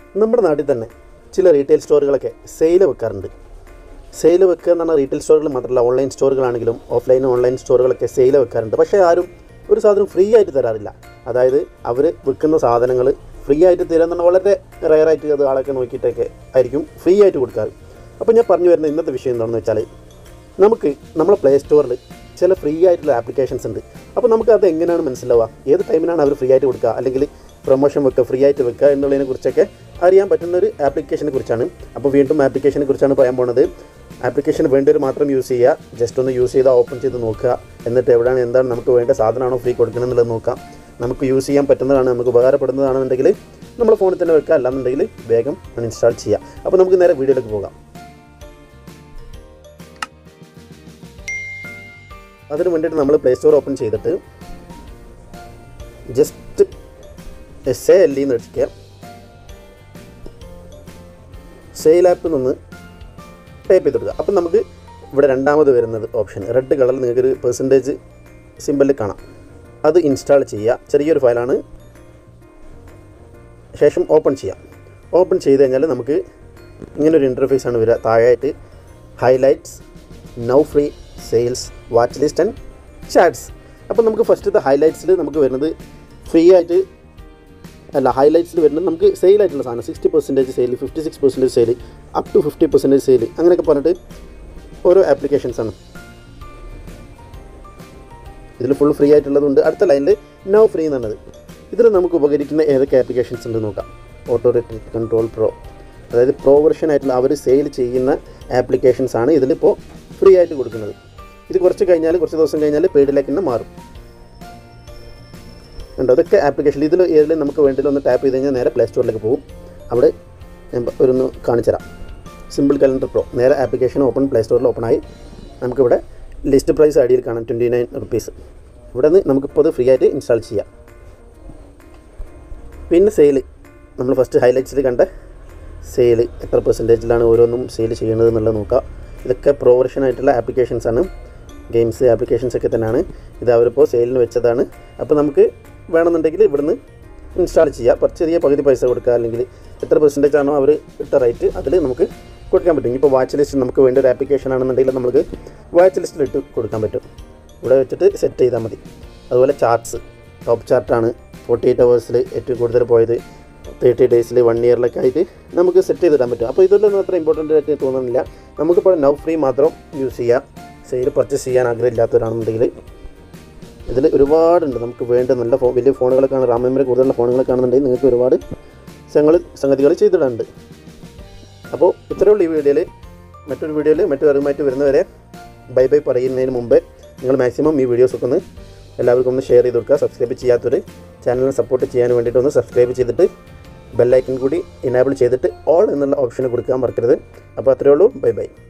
നമ്മുടെ നാട്ടിൽ തന്നെ ചില റീറ്റെയിൽ സ്റ്റോറുകളൊക്കെ സെയിൽ വെക്കാറുണ്ട് സെയിൽ വെക്കുക എന്ന് പറഞ്ഞാൽ റീറ്റെയിൽ സ്റ്റോറുകൾ മാത്രമല്ല ഓൺലൈൻ സ്റ്റോറുകളാണെങ്കിലും ഓഫ്ലൈൻ ഓൺലൈൻ സ്റ്റോറുകളൊക്കെ സെയിൽ വെക്കാറുണ്ട് പക്ഷേ ആരും ഒരു സാധനം ഫ്രീ ആയിട്ട് തരാറില്ല അതായത് അവർ വിൽക്കുന്ന സാധനങ്ങൾ ഫ്രീ ആയിട്ട് തരാന്ന് പറഞ്ഞാൽ വളരെ റയറായിട്ട് അത് ആളൊക്കെ നോക്കിയിട്ടൊക്കെ ആയിരിക്കും ഫ്രീ ആയിട്ട് കൊടുക്കാറ് അപ്പോൾ ഞാൻ പറഞ്ഞു വരുന്ന ഇന്നത്തെ വിഷയം എന്താണെന്ന് വെച്ചാൽ നമുക്ക് നമ്മളെ പ്ലേ സ്റ്റോറിൽ ചില ഫ്രീ ആയിട്ടുള്ള ആപ്ലിക്കേഷൻസ് ഉണ്ട് അപ്പോൾ നമുക്ക് അത് എങ്ങനെയാണ് മനസ്സിലാവുക ഏത് ടൈമിനാണ് അവർ ഫ്രീ ആയിട്ട് കൊടുക്കുക അല്ലെങ്കിൽ പ്രൊമോഷൻ വെക്കുക ഫ്രീ ആയിട്ട് വെക്കുക എന്നുള്ളതിനെ കുറിച്ചൊക്കെ അറിയാൻ പറ്റുന്ന ഒരു ആപ്ലിക്കേഷനെ കുറിച്ചാണ് അപ്പോൾ വീണ്ടും ആപ്ലിക്കേഷനെ കുറിച്ചാണ് പറയാൻ പോണത് ആപ്ലിക്കേഷൻ വേണ്ടവർ മാത്രം യൂസ് ചെയ്യുക ജസ്റ്റ് ഒന്ന് യൂസ് ചെയ്താൽ ഓപ്പൺ ചെയ്ത് നോക്കുക എന്നിട്ട് എവിടെയാണ് എന്താണ് നമുക്ക് വേണ്ട സാധനമാണോ ഫ്രീ കൊടുക്കണം എന്നുള്ളത് നോക്കാം നമുക്ക് യൂസ് ചെയ്യാൻ പറ്റുന്നതാണ് നമുക്ക് ഉപകാരപ്പെടുന്നതാണെന്നുണ്ടെങ്കിൽ നമ്മൾ ഫോണിൽ തന്നെ വെക്കുക അല്ലാന്നുണ്ടെങ്കിൽ വേഗം അൺഇൻസ്റ്റാൾ ചെയ്യുക അപ്പോൾ നമുക്ക് നേരെ വീഡിയോയിലേക്ക് പോകാം അതിന് വേണ്ടിയിട്ട് നമ്മൾ പ്ലേ സ്റ്റോർ ഓപ്പൺ ചെയ്തിട്ട് ജസ്റ്റ് എസ് എ എൽ ഇന്ന് അടിക്കുക സെയിൽ ആപ്പിൽ നിന്ന് ടൈപ്പ് ചെയ്തെടുക്കുക അപ്പം നമുക്ക് ഇവിടെ രണ്ടാമത് വരുന്നത് ഓപ്ഷൻ റെഡ് കളറിൽ നിങ്ങൾക്കൊരു പെർസെൻറ്റേജ് സിമ്പലിൽ കാണാം അത് ഇൻസ്റ്റാൾ ചെയ്യുക ചെറിയൊരു ഫയലാണ് ശേഷം ഓപ്പൺ ചെയ്യാം ഓപ്പൺ ചെയ്ത് കഴിഞ്ഞാൽ നമുക്ക് ഇങ്ങനൊരു ഇൻ്റർഫേസ് ആണ് വരിക താഴെയായിട്ട് highlights now free sales watch list and chats അപ്പം നമുക്ക് ഫസ്റ്റത്തെ ഹൈലൈറ്റ്സിൽ നമുക്ക് വരുന്നത് ഫ്രീ ആയിട്ട് അല്ല ഹൈലൈറ്റ്സിൽ വരുന്നത് നമുക്ക് സെയിൽ ആയിട്ടുള്ള സാധനം sixty percentage sale fifty six percentage sale up to fifty percentage sale അങ്ങനെയൊക്കെ പറഞ്ഞിട്ട് ഓരോ ആപ്ലിക്കേഷൻസ് ആണ് ഇതിൽ ഫുൾ ഫ്രീ ആയിട്ടുള്ളതുണ്ട് അടുത്ത ലൈനിൽ നോ ഫ്രീ എന്നുള്ളത് ഇതിൽ നമുക്ക് ഉപകരിക്കുന്ന ഏതൊക്കെ ആപ്ലിക്കേഷൻസ് ഉണ്ട് നോക്കാം ഓട്ടോ റിട്രീറ്റ് കൺട്രോൾ പ്രോ അതായത് പ്രോ വെർഷൻ ആയിട്ടുള്ള അവർ സെയിൽ ചെയ്യുന്ന ആപ്ലിക്കേഷൻസ് ആണ് ഇതിലിപ്പോൾ ഫ്രീ ആയിട്ട് കൊടുക്കുന്നത് ഇത് കുറച്ച് കഴിഞ്ഞാൽ കുറച്ച് ദിവസം കഴിഞ്ഞാൽ പെയ്ഡിലേക്ക് തന്നെ മാറും ഉണ്ട് അതൊക്കെ ആപ്ലിക്കേഷൻ ഇതിൽ ഏതിലും നമുക്ക് വേണ്ടിയിട്ട് ഒന്ന് ടാപ്പ് ചെയ്ത് കഴിഞ്ഞാൽ നേരെ പ്ലേ സ്റ്റോറിലേക്ക് പോകും അവിടെ ഞാൻ പ- ഒരു ഒന്ന് കാണിച്ചു തരാം സിമ്പിൾ കലണ്ടർ പ്രോ നേരെ ആപ്ലിക്കേഷൻ ഓപ്പൺ പ്ലേ സ്റ്റോറിൽ ഓപ്പൺ ആയി നമുക്കിവിടെ ലിസ്റ്റ് പ്രൈസ് ഐഡിയിൽ കാണാം ട്വൻറ്റി നയൻ റുപ്പീസ് ഇവിടെ നിന്ന് നമുക്കിപ്പോൾ അത് ഫ്രീ ആയിട്ട് ഇൻസ്റ്റാൾ ചെയ്യാം പിന്നെ സെയിൽ നമ്മൾ ഫസ്റ്റ് ഹൈലൈറ്റ്സിൽ കണ്ട സെയിൽ എത്ര പെർസെൻറ്റേജിലാണ് ഓരോന്നും സെയിൽ ചെയ്യുന്നത് എന്നുള്ളത് നോക്കാം ഇതൊക്കെ പ്രോ വെർഷൻ ആയിട്ടുള്ള ആപ്ലിക്കേഷൻസ് ആണ് ഗെയിംസ് ആപ്ലിക്കേഷൻസ് ഒക്കെ തന്നെയാണ് ഇത് അവരിപ്പോൾ സെയിലിന് വെച്ചതാണ് അപ്പോൾ നമുക്ക് വേണമെന്നുണ്ടെങ്കിൽ ഇവിടുന്ന് ഇൻസ്റ്റാൾ ചെയ്യുക കുറച്ച് ചെറിയ പകുതി പൈസ കൊടുക്കുക അല്ലെങ്കിൽ എത്ര പെർസെൻറ്റേജ് ആണോ അവർ ഇട്ട റേറ്റ് അതിൽ നമുക്ക് കൊടുക്കാൻ പറ്റും ഇപ്പോൾ വാച്ച് ലിസ്റ്റ് നമുക്ക് വേണ്ട ഒരു ആപ്ലിക്കേഷൻ ആണെന്നുണ്ടെങ്കിൽ നമുക്ക് വാച്ച് ലിസ്റ്റിൽ ഇട്ട് കൊടുക്കാൻ പറ്റും ഇവിടെ വെച്ചിട്ട് സെറ്റ് ചെയ്താൽ മതി അതുപോലെ ചാർട്ട്സ് ടോപ്പ് ചാർട്ടാണ് ഫോർട്ടി എയ്റ്റ് അവേഴ്സിൽ ഏറ്റവും കൂടുതൽ പോയത് തേർട്ടി ഡേയ്സിൽ വൺ ഇയറിലൊക്കെ ആയിട്ട് നമുക്ക് സെറ്റ് ചെയ്തിടാൻ പറ്റും അപ്പോൾ ഇതൊന്നും അത്ര ഇമ്പോർട്ടൻ്റ് ആയിട്ട് തോന്നുന്നില്ല നമുക്കിപ്പോൾ നൗ ഫ്രീ മാത്രം യൂസ് ചെയ്യാം സെയിൽ പർച്ചേസ് ചെയ്യാൻ ആഗ്രഹമില്ലാത്തവരാണെന്നുണ്ടെങ്കിൽ ഇതിൽ ഒരുപാടുണ്ട് നമുക്ക് വേണ്ട നല്ല ഫോ വലിയ ഫോണുകളൊക്കെയാണ് റാം മെമ്മറി കൂടുതലുള്ള ഫോണുകളൊക്കെ ആണെന്നുണ്ടെങ്കിൽ നിങ്ങൾക്ക് ഒരുപാട് സംഗതി സംഗതികൾ ചെയ്തിടാനുണ്ട് അപ്പോൾ ഇത്രയേ ഉള്ളൂ ഈ വീഡിയോയിൽ മറ്റൊരു വീഡിയോയിൽ മറ്റൊരു അറിവുമായിട്ട് വരുന്നവരെ ബൈ ബൈ പറയുന്നതിന് മുമ്പ് നിങ്ങൾ മാക്സിമം ഈ വീഡിയോസ് ഒക്കെ ഒന്ന് എല്ലാവർക്കും ഒന്ന് ഷെയർ ചെയ്ത് കൊടുക്കുക സബ്സ്ക്രൈബ് ചെയ്യാത്തവർ ചാനലിനെ സപ്പോർട്ട് ചെയ്യാൻ വേണ്ടിയിട്ട് ഒന്ന് സബ്സ്ക്രൈബ് ചെയ്തിട്ട് ബെല്ലൈക്കൺ കൂടി എനേബിൾ ചെയ്തിട്ട് ഓൾ എന്നുള്ള ഓപ്ഷന് കൊടുക്കാൻ മറക്കരുത് അപ്പോൾ അത്രയേ ഉള്ളൂ ബൈ ബൈ